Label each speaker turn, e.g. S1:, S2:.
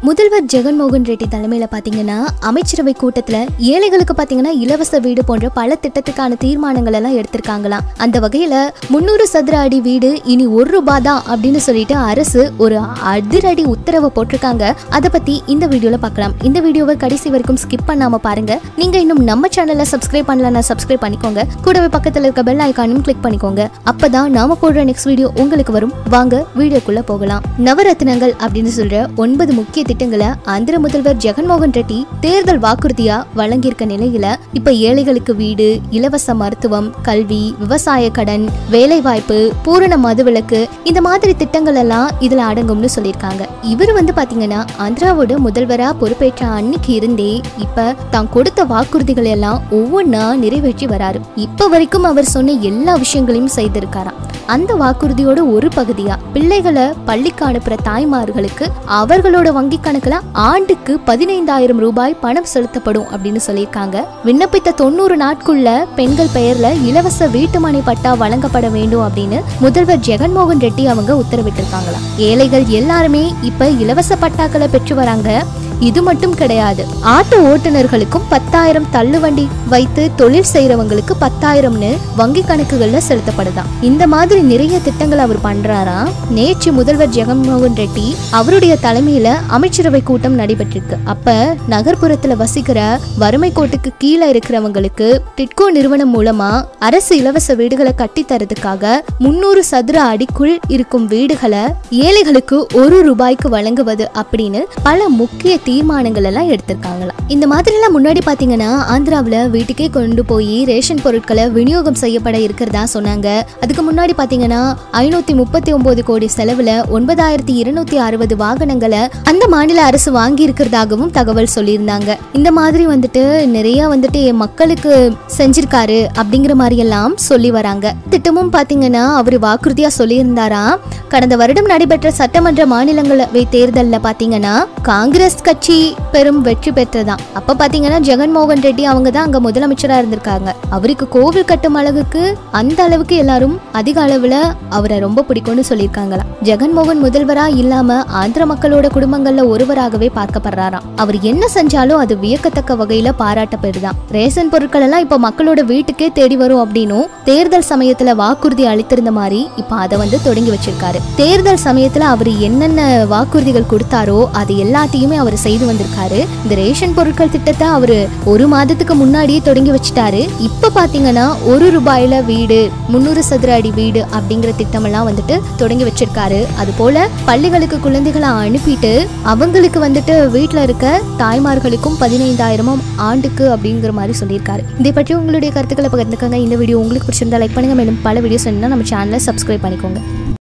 S1: முதல்வர் ஜெகன்மோகன் ரெட்டி தலைமையில பாத்தீங்கன்னா அமைச்சரவை கூட்டத்துல ஏழைகளுக்கு பாத்தீங்கன்னா இலவச வீடு போன்ற பல திட்டத்துக்கான தீர்மானங்கள் எல்லாம் எடுத்திருக்காங்களாம் அந்த வகையில முன்னூறு சதுர அடி வீடு இனி ஒரு ரூபாய் தான் அப்படின்னு சொல்லிட்டு அரசு ஒரு அதிரடி உத்தரவை போட்டிருக்காங்க அதை பத்தி இந்த வீடியோல பார்க்கலாம் இந்த வீடியோவை கடைசி வரைக்கும் ஸ்கிப் பண்ணாம பாருங்க நீங்க இன்னும் நம்ம சேனலை சப்ஸ்கிரைப் பண்ணலன்னா சப்ஸ்கிரைப் பண்ணிக்கோங்க கூடவே பக்கத்துல இருக்க பெல் ஐக்கானும் கிளிக் பண்ணிக்கோங்க அப்பதான் நாம போடுற நெக்ஸ்ட் வீடியோ உங்களுக்கு வரும் வாங்க வீடியோக்குள்ள போகலாம் நவரத்னங்கள் அப்படின்னு சொல்ற ஒன்பது முக்கிய திட்டங்களை ஆந்திர முதல்வர் ஜெகன்மோகன் ரெட்டி தேர்தல் வாக்குறுதியா வழங்கியிருக்க நிலையில இப்ப ஏழைகளுக்கு வீடு இலவச மருத்துவம் கல்வி விவசாய கடன் வேலை வாய்ப்பு பூரண மதுவிலக்கு இந்த மாதிரி திட்டங்கள் எல்லாம் இதுல அடங்கும்னு சொல்லியிருக்காங்க இவர் வந்து பாத்தீங்கன்னா ஆந்திராவோட முதல்வரா பொறுப்பேற்ற அன்னைக்கு இருந்தே இப்ப தான் கொடுத்த வாக்குறுதிகள் எல்லாம் ஒவ்வொன்றா நிறைவேற்றி வராரு இப்ப வரைக்கும் அவர் சொன்ன எல்லா விஷயங்களையும் செய்திருக்காராம் அந்த வாக்குறுதியோட ஒரு பகுதியா பிள்ளைகளை பள்ளிக்கு அனுப்புற தாய்மார்களுக்கு அவர்களோட வங்கி கணக்குல ஆண்டுக்கு பதினைந்தாயிரம் ரூபாய் பணம் செலுத்தப்படும் அப்படின்னு சொல்லியிருக்காங்க விண்ணப்பித்த தொண்ணூறு நாட்குள்ள பெண்கள் பெயர்ல இலவச வீட்டுமனை பட்டா வழங்கப்பட வேண்டும் அப்படின்னு முதல்வர் ஜெகன்மோகன் ரெட்டி அவங்க உத்தரவிட்டிருக்காங்களாம் ஏழைகள் எல்லாருமே இப்ப இலவச பட்டாக்களை பெற்று வராங்க இது மட்டும் கிடையாது ஆட்டோ ஓட்டுநர்களுக்கும் பத்தாயிரம் தள்ளுவண்டி வைத்து தொழில் செய்யறவங்களுக்கு பத்தாயிரம்னு வங்கி கணக்குகள்ல செலுத்தப்படுதாம் இந்த மாதிரி நிறைய திட்டங்கள் அவர் பண்றாராம் நேற்று முதல்வர் ஜெகன்மோகன் ரெட்டி அவருடைய தலைமையில அமைச்சரவை கூட்டம் நடைபெற்றிருக்கு அப்ப நகர்ப்புறத்துல வசிக்கிற வறுமை கோட்டுக்கு கீழே இருக்கிறவங்களுக்கு டிட்கோ நிறுவனம் மூலமா அரசு இலவச வீடுகளை கட்டி தரதுக்காக முன்னூறு சதுர அடிக்குள் இருக்கும் வீடுகளை ஏழைகளுக்கு ஒரு ரூபாய்க்கு வழங்குவது அப்படின்னு பல முக்கிய தீர்மானங்கள் எல்லாம் எடுத்திருக்காங்களாம் இந்த மாதிரிலாம் முன்னாடி பாத்தீங்கன்னா ஆந்திராவில் வீட்டுக்கே கொண்டு போய் ரேஷன் பொருட்களை விநியோகம் செய்யப்பட இருக்கிறதா சொன்னாங்க அதுக்கு முன்னாடி பாத்தீங்கன்னா ஐநூத்தி முப்பத்தி ஒன்பது கோடி செலவுல ஒன்பதாயிரத்தி இருநூத்தி அறுபது வாகனங்களை அந்த மாநில அரசு வாங்கி இருக்கிறதாகவும் தகவல் சொல்லியிருந்தாங்க இந்த மாதிரி வந்துட்டு நிறைய வந்துட்டு என் மக்களுக்கு செஞ்சிருக்காரு அப்படிங்கிற மாதிரி எல்லாம் சொல்லி வராங்க திட்டமும் பாத்தீங்கன்னா அவர் வாக்குறுதியா சொல்லியிருந்தாராம் கடந்த வருடம் நடைபெற்ற சட்டமன்ற மாநிலங்களவை தேர்தல்ல பாத்தீங்கன்னா காங்கிரஸ் கட்சி பெரும் வெற்றி பெற்றதாம் அப்ப பாத்தீங்கன்னா ஜெகன்மோகன் ரெட்டி அவங்க தான் அங்க முதலமைச்சரா இருந்திருக்காங்க அவருக்கு கோவில் கட்டும் அளவுக்கு அந்த அளவுக்கு எல்லாரும் அதிக அளவுல அவரை ரொம்ப பிடிக்கும்னு சொல்லியிருக்காங்களாம் ஜெகன்மோகன் முதல்வரா இல்லாம ஆந்திர மக்களோட குடும்பங்கள்ல ஒருவராகவே பார்க்கப்படுறாராம் அவர் என்ன செஞ்சாலும் அது வியக்கத்தக்க வகையில பாராட்டப்படுதாம் ரேஷன் பொருட்கள் எல்லாம் இப்ப மக்களோட வீட்டுக்கே தேடி வரும் அப்படின்னும் தேர்தல் சமயத்துல வாக்குறுதி அளித்திருந்த மாதிரி இப்ப அதை வந்து தொடங்கி வச்சிருக்காரு தேர்தல் சமயத்துல அவர் என்னென்ன வாக்குறுதிகள் கொடுத்தாரோ அது எல்லாத்தையுமே அவர் செய்து வந்திருக்காரு இந்த ரேஷன் பொருட்கள் திட்டத்தை அவரு ஒரு மாதத்துக்கு முன்னாடியே தொடங்கி வச்சுட்டாரு இப்ப பாத்தீங்கன்னா ஒரு ரூபாயில வீடு முன்னூறு சதுர அடி வீடு அப்படிங்கிற திட்டமெல்லாம் வந்துட்டு தொடங்கி வச்சிருக்காரு அது போல பள்ளிகளுக்கு குழந்தைகளை அனுப்பிட்டு அவங்களுக்கு வந்துட்டு வீட்டுல இருக்க தாய்மார்களுக்கும் பதினைந்தாயிரமும் ஆண்டுக்கு அப்படிங்கிற மாதிரி சொல்லியிருக்காரு இதை பற்றி உங்களுடைய கருத்துக்களை பகிர்ந்துக்கங்க இந்த வீடியோ உங்களுக்கு பிடிச்சிருந்தா லைக் பண்ணுங்க மேலும் பல வீடியோஸ் வேணும்னா நம்ம சேனலை சப்ஸ்கிரைப் பண்ணிக்கோங்க